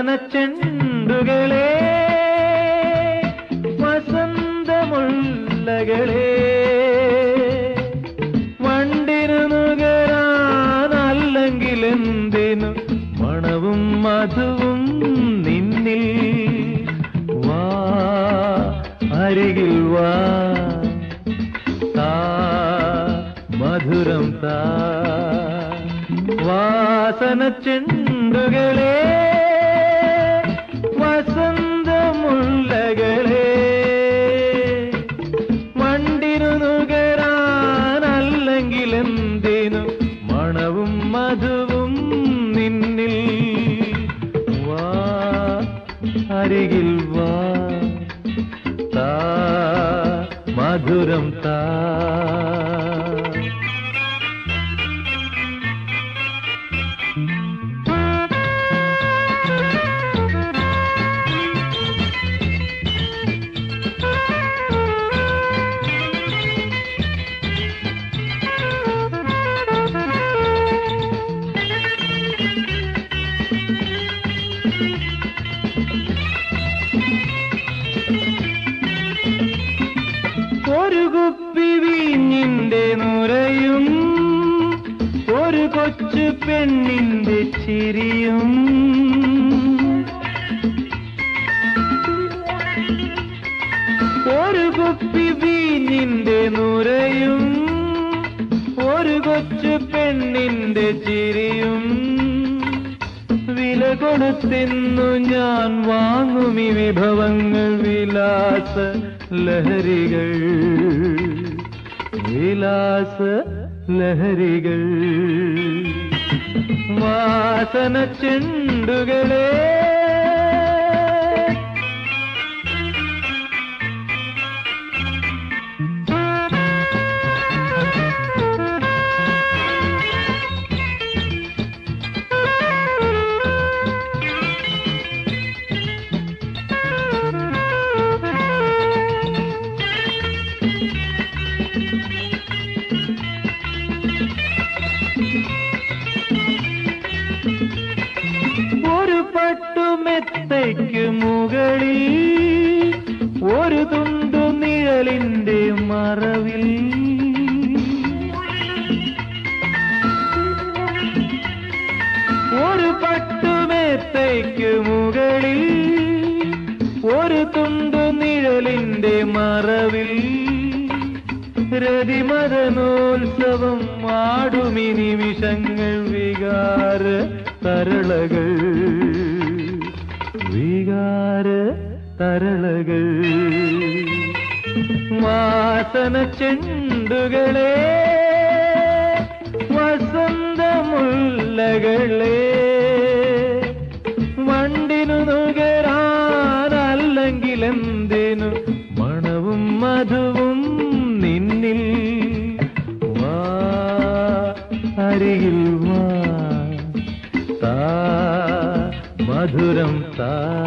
വാസന ചെണ്ടുകളെ വസന്തമുള്ളകളെ വണ്ടിനു നുകരാനല്ലെങ്കിൽ എന്തിനു മണവും മധുവും നിന്നിൽ വാ അരികിൽ വാ താ മധുരം താ വാസന ചെണ്ടുകളെ വസന്തമുള്ളകളെ വണ്ടിനു നുകരാനല്ലെങ്കിൽ എന്തിനു മണവും മധുവും നിന്നിൽ വാ അരികിൽ വാ താ മധുരം താ ഒരു കുപ്പി വീഞ്ഞിന്റെ നുരയും ഒരു കൊച്ചു പെണ്ണിന്റെ ചിരിയും ഒരു കുപ്പി വീഞ്ഞിന്റെ നുരയും ഒരു കൊച്ചു പെണ്ണിന്റെ ചിരിയും വില കൊടുത്തിന്നു ഞാൻ വാങ്ങും ഈ വിഭവങ്ങൾ വിലാസ ലഹരികൾ വിലാസ ലഹരികൾ വാസന ചെണ്ടുകളെ ഒരു പട്ടുമെത്തയ്ക്ക് മുകളിൽ ഒരു തുണ്ടു നിഴലിന്റെ മറവിൽ ഒരു പട്ടുമെത്തയ്ക്ക് മുകളിൽ ഒരു തുണ്ടു നിഴലിന്റെ മറവിൽ രതിമതനോത്സവം ആടുമി നിമിഷങ്ങൾ വികാര തരളകൾ വികാര തരളകൾ വാസന ചെണ്ടുകളെ വസന്തമുള്ളകളെ വണ്ടിനു നുകരാനല്ലെങ്കിൽ എന്തിനു മണവും മധുവും നിന്നിൽ വാ അരികിൽ വാ താ മധുരം താ